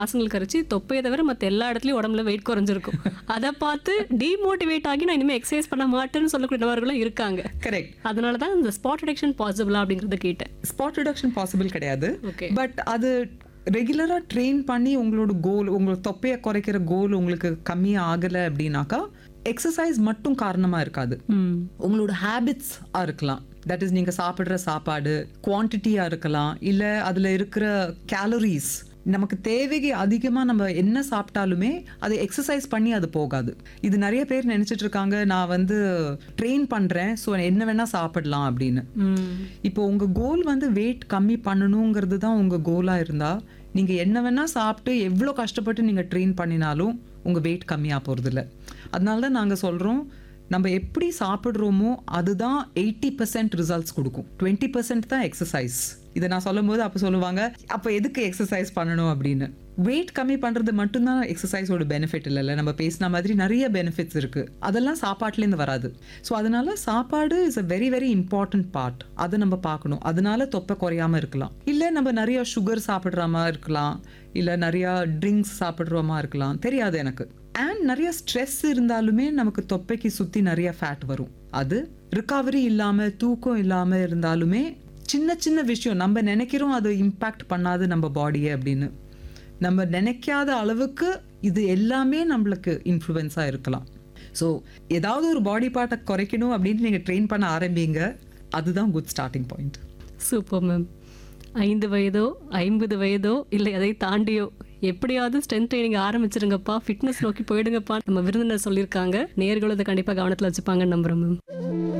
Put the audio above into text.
ஆசனங்கள் கரைச்சி தொப்பையை தவிர மற்ற எல்லா இடத்துலயும் உடம்புல வெயிட் குறைஞ்சிருக்கும் அதை பார்த்து டிமோட்டிவேட் ஆகி நான் இனிமேல் எக்ஸசைஸ் பண்ண மாட்டேன்னு சொல்லக்கூடிய நபர்களும் இருக்காங்க கரெக்ட் அதனால தான் இந்த ஸ்பாட் ரிடக்ஷன் பாசிபிளா அப்படிங்கறத கேட்டேன் ஸ்பாட் ரிடக்ஷன் பாசிபிள் கிடையாது ஓகே பட் அது ரெகுலராக ட்ரெயின் பண்ணி உங்களோட கோல் உங்களோட தொப்பையை குறைக்கிற கோல் உங்களுக்கு கம்மியாக ஆகலை அப்படின்னாக்கா எக்ஸசைஸ் மட்டும் காரணமாக இருக்காது ம் உங்களோட ஹேபிட்ஸ் இருக்கலாம் தட் இஸ் நீங்கள் சாப்பிட்ற சாப்பாடு குவான்டிட்டியாக இருக்கலாம் இல்லை அதில் இருக்கிற கேலரிஸ் நமக்கு தேவைக்கு அதிகமாக நம்ம என்ன சாப்பிட்டாலுமே அது எக்ஸசைஸ் பண்ணி அது போகாது இது நிறைய பேர் நினச்சிட்டு இருக்காங்க நான் வந்து ட்ரெயின் பண்ணுறேன் ஸோ என்ன வேணால் சாப்பிடலாம் அப்படின்னு ம் இப்போ உங்கள் கோல் வந்து வெயிட் கம்மி பண்ணணுங்கிறது தான் உங்கள் கோலாக இருந்தால் நீங்கள் என்ன வேணால் சாப்பிட்டு எவ்வளோ கஷ்டப்பட்டு நீங்கள் ட்ரெயின் பண்ணினாலும் உங்கள் வெயிட் கம்மியாக போகிறதில்ல அதனால தான் நாங்கள் சொல்கிறோம் நம்ம எப்படி சாப்பிட்றோமோ அதுதான் எயிட்டி பர்சன்ட் ரிசல்ட்ஸ் கொடுக்கும் டுவெண்ட்டி பர்சன்ட் தான் எக்ஸசைஸ் இதை நான் சொல்லும்போது அப்போ சொல்லுவாங்க அப்போ எதுக்கு எக்ஸசைஸ் பண்ணணும் அப்படின்னு வெயிட் கம்மி பண்ணுறது மட்டும்தான் எக்ஸசைஸோட பெனிஃபிட் இல்லைல்ல நம்ம பேசின மாதிரி நிறைய பெனிஃபிட்ஸ் இருக்குது அதெல்லாம் சாப்பாட்டுலேருந்து வராது ஸோ அதனால சாப்பாடு is a very very important part அதை நம்ம பார்க்கணும் அதனால தொப்பை குறையாம இருக்கலாம் இல்லை நம்ம நிறைய சுகர் சாப்பிட்ற மாதிரி இருக்கலாம் இல்லை நிறையா ட்ரிங்க்ஸ் சாப்பிட்றோமா இருக்கலாம் தெரியாது எனக்கு அண்ட் நிறைய ஸ்ட்ரெஸ் இருந்தாலுமே நமக்கு தொப்பைக்கு சுற்றி நிறைய ஃபேட் வரும் அது ரிகவரி இல்லாமல் தூக்கம் இல்லாமல் இருந்தாலுமே சின்ன சின்ன விஷயம் நம்ம நினைக்கிறோம் அது இம்பேக்ட் பண்ணாது நம்ம பாடியை அப்படின்னு நம்ம நினைக்காத அளவுக்கு இது எல்லாமே நம்மளுக்கு இன்ஃப்ளூயன்ஸாக இருக்கலாம் ஸோ ஏதாவது ஒரு பாடி பார்ட்டை குறைக்கணும் அப்படின்னு நீங்கள் ட்ரெயின் பண்ண ஆரம்பிங்க அதுதான் good starting point super ma'am ஐந்து வயதோ ஐம்பது வயதோ இல்லை அதை தாண்டியோ எப்படியாவது ஸ்ட்ரென்த் ட்ரைனிங் ஆரம்பிச்சிருங்கப்பா ஃபிட்னஸ் நோக்கி போயிடுங்கப்பா நம்ம விருந்தினர் சொல்லியிருக்காங்க நேர்களும் அதை கண்டிப்பாக கவனத்தில் வச்சுப்பாங்கன்னு நம்புறேன் மேம்